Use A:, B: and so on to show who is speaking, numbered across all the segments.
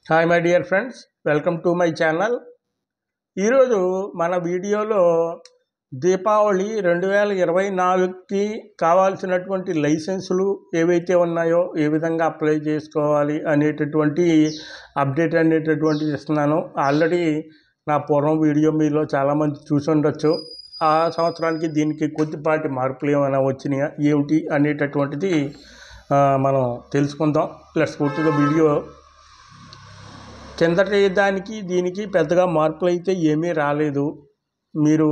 A: hi my dear friends welcome to my channel ఈరోజు మన వీడియోలో దీపావళి రెండు వేల ఇరవై నాలుగుకి కావాల్సినటువంటి లైసెన్సులు ఏవైతే ఉన్నాయో ఏ విధంగా అప్లై చేసుకోవాలి అనేటటువంటి అప్డేట్ అనేటటువంటిది ఇస్తున్నాను ఆల్రెడీ నా పూర్వం వీడియో మీలో చాలామంది చూసి ఉండొచ్చు ఆ సంవత్సరానికి దీనికి కొద్దిపాటి మార్పులు ఏమైనా వచ్చినాయా ఏమిటి అనేటటువంటిది ఆ, మనం తెలుసుకుందాం let's go to the video కిందటి దానికి దీనికి పెద్దగా మార్పులు అయితే ఏమీ రాలేదు మీరు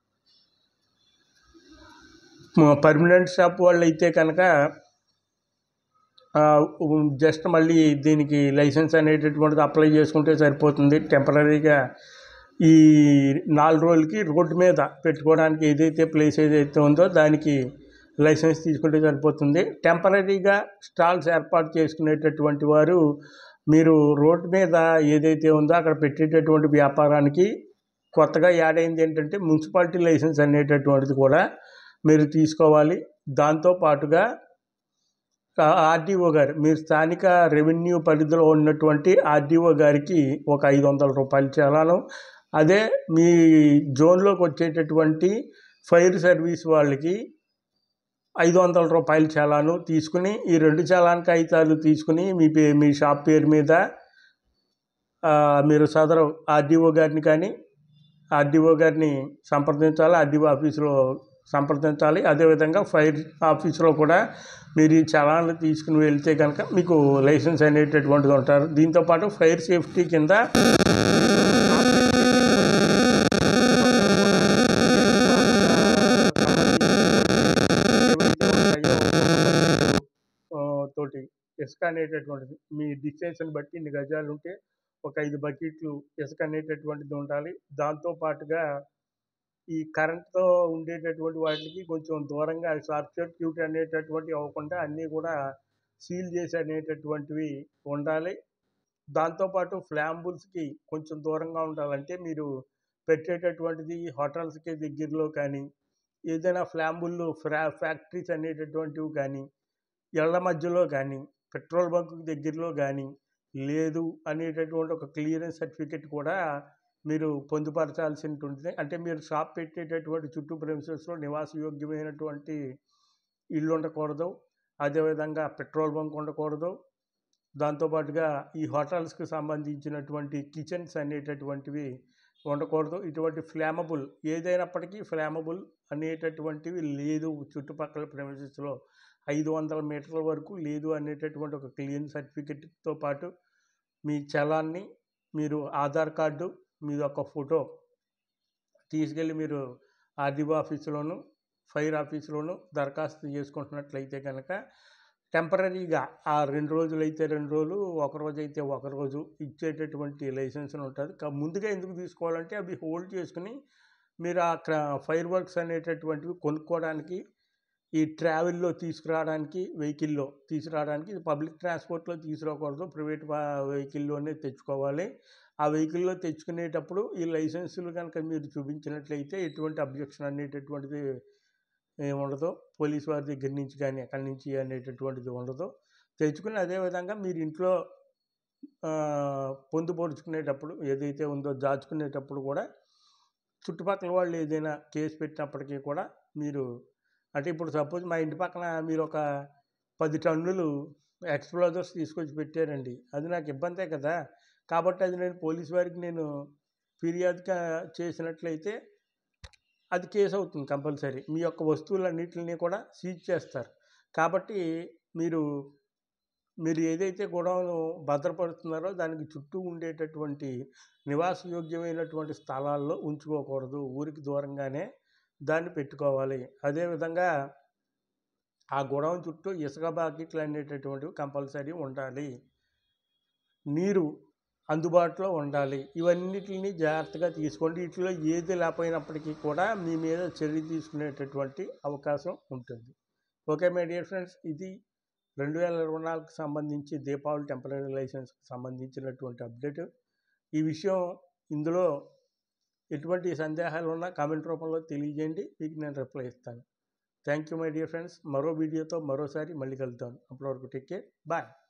A: పర్మనెంట్ షాప్ వాళ్ళు అయితే కనుక జస్ట్ మళ్ళీ దీనికి లైసెన్స్ అనేటటువంటిది అప్లై చేసుకుంటే సరిపోతుంది టెంపరీగా ఈ నాలుగు రోజులకి రోడ్డు మీద పెట్టుకోవడానికి ఏదైతే ప్లేస్ ఏదైతే ఉందో దానికి లైసెన్స్ తీసుకుంటే సరిపోతుంది టెంపరీగా స్టాల్స్ ఏర్పాటు చేసుకునేటటువంటి వారు మీరు రోడ్డు మీద ఏదైతే ఉందో అక్కడ పెట్టేటటువంటి వ్యాపారానికి కొత్తగా యాడ్ అయింది ఏంటంటే మున్సిపాలిటీ లైసెన్స్ అనేటటువంటిది కూడా మీరు తీసుకోవాలి దాంతో పాటుగా ఆర్డీఓ గారు మీరు స్థానిక రెవెన్యూ పరిధిలో ఉన్నటువంటి ఆర్డీఓ గారికి ఒక ఐదు వందల రూపాయలు చాలాను అదే మీ జోన్లోకి వచ్చేటటువంటి ఫైర్ సర్వీస్ వాళ్ళకి ఐదు వందల రూపాయలు చాలాను తీసుకుని ఈ రెండు చాలాన్ కాగితాలు తీసుకుని మీ పే మీ షాప్ పేరు మీద ఆ, మీరు సదరు ఆర్డీఓ గారిని కానీ ఆర్డీఓ గారిని సంప్రదించాలి ఆర్డీఓ ఆఫీసులో సంప్రదించాలి అదేవిధంగా ఫైర్ ఆఫీసులో కూడా మీరు ఈ చలాన్లు తీసుకుని వెళ్తే కనుక మీకు లైసెన్స్ అనేటటువంటిది ఉంటారు దీంతోపాటు ఫైర్ సేఫ్టీ కింద ఆ, తోటి ఇసుక అనేటటువంటిది మీ డిస్టెన్స్ని బట్టి ఇన్ని గజాలు ఉంటే ఒక ఐదు బకెట్లు ఇసుక అనేటటువంటిది ఉండాలి దాంతో పాటుగా ఈ కరెంట్తో ఉండేటటువంటి వాటికి కొంచెం దూరంగా షార్ట్ సర్క్యూట్ అనేటటువంటి అవ్వకుండా అన్నీ కూడా సీల్ చేసి అనేటటువంటివి ఉండాలి దాంతోపాటు ఫ్లాంబుల్స్కి కొంచెం దూరంగా ఉండాలంటే మీరు పెట్టేటటువంటిది హోటల్స్కి దగ్గరలో కానీ ఏదైనా ఫ్లాంబుల్ ఫ్రా ఫ్యాక్టరీస్ అనేటటువంటివి కానీ ఇళ్ల మధ్యలో కానీ పెట్రోల్ బంకు దగ్గరలో కానీ లేదు అనేటటువంటి ఒక క్లియరెన్స్ సర్టిఫికెట్ కూడా మీరు పొందుపరచాల్సి ఉంటుంది అంటే మీరు షాప్ పెట్టేటటువంటి చుట్టూ ప్రెమిసెస్లో నివాసయోగ్యమైనటువంటి ఇల్లు ఉండకూడదు అదేవిధంగా పెట్రోల్ బంక్ ఉండకూడదు దాంతోపాటుగా ఈ హోటల్స్కి సంబంధించినటువంటి కిచెన్స్ అనేటటువంటివి ఉండకూడదు ఇటువంటి ఫ్లామబుల్ ఏదైనప్పటికీ ఫ్లామబుల్ అనేటటువంటివి లేదు చుట్టుపక్కల ప్రెమిసెస్లో ఐదు వందల మీటర్ల వరకు లేదు అనేటటువంటి ఒక క్లియర్ సర్టిఫికెట్తో పాటు మీ చలాన్ని మీరు ఆధార్ కార్డు మీ యొక్క ఫోటో తీసుకెళ్ళి మీరు ఆర్డీఓ ఆఫీసులోను ఫైర్ ఆఫీసులోను దరఖాస్తు చేసుకుంటున్నట్లయితే కనుక టెంపరీగా ఆ రెండు రోజులు అయితే రెండు రోజులు ఒక రోజు అయితే ఒక రోజు ఇచ్చేటటువంటి లైసెన్స్ ఉంటుంది కా- ముందుగా ఎందుకు తీసుకోవాలంటే అవి హోల్డ్ చేసుకుని మీరు ఆ ఫైర్ వర్క్స్ అనేటటువంటివి కొనుక్కోవడానికి ఈ ట్రావెల్లో తీసుకురావడానికి వెహికల్లో తీసుకురావడానికి ఇది పబ్లిక్ ట్రాన్స్పోర్ట్లో తీసుకురాకూడదు ప్రైవేట్ వెహికల్లోనే తెచ్చుకోవాలి ఆ వెహికల్లో తెచ్చుకునేటప్పుడు ఈ లైసెన్సులు కనుక మీరు చూపించినట్లయితే ఎటువంటి అబ్జెక్షన్ అనేటటువంటిది ఏమి ఉండదు పోలీస్ వారి దగ్గర నుంచి కానీ అక్కడి నుంచి అనేటటువంటిది ఉండదు తెచ్చుకుని అదేవిధంగా మీరు ఇంట్లో ఆ, పొందుపరుచుకునేటప్పుడు ఏదైతే ఉందో దాచుకునేటప్పుడు కూడా చుట్టుపక్కల వాళ్ళు ఏదైనా కేసు పెట్టినప్పటికీ కూడా మీరు అంటే ఇప్పుడు సపోజ్ మా ఇంటి పక్కన మీరు ఒక పది టన్నులు ఎక్స్ప్లోజర్స్ తీసుకొచ్చి పెట్టారండి అది నాకు ఇబ్బందే కదా కాబట్టి అది నేను పోలీస్ వారికి నేను ఫిర్యాదుగా చేసినట్లయితే అది కేసు అవుతుంది కంపల్సరీ మీ యొక్క వస్తువులన్నిటిని కూడా సీజ్ చేస్తారు కాబట్టి మీరు మీరు ఏదైతే గొడవను భద్రపరుస్తున్నారో దానికి చుట్టూ ఉండేటటువంటి నివాసయోగ్యమైనటువంటి స్థలాల్లో ఉంచుకోకూడదు ఊరికి దూరంగానే దాన్ని పెట్టుకోవాలి అదేవిధంగా ఆ గొడవ చుట్టూ ఇసుక బాకెట్లు అనేటటువంటివి కంపల్సరీ ఉండాలి నీరు అందుబాటులో ఉండాలి ఇవన్నిటిని జాగ్రత్తగా తీసుకోండి వీటిలో ఏది లేకపోయినప్పటికీ కూడా మీ మీద చర్య తీసుకునేటటువంటి అవకాశం ఉంటుంది ఓకే మై డియర్ ఫ్రెండ్స్ ఇది రెండు వేల ఇరవై నాలుగుకి సంబంధించి దీపావళి టెంపరీ లైసెన్స్కి సంబంధించినటువంటి అప్డేట్ ఈ విషయం ఇందులో ఎటువంటి సందేహాలు ఉన్నా కామెంట్ రూపంలో తెలియజేయండి మీకు నేను రిప్లై ఇస్తాను thank you my dear friends మరో వీడియోతో మరోసారి మళ్ళీ కలుద్దాం అప్పటి వరకు టేక్ కేర్ బాయ్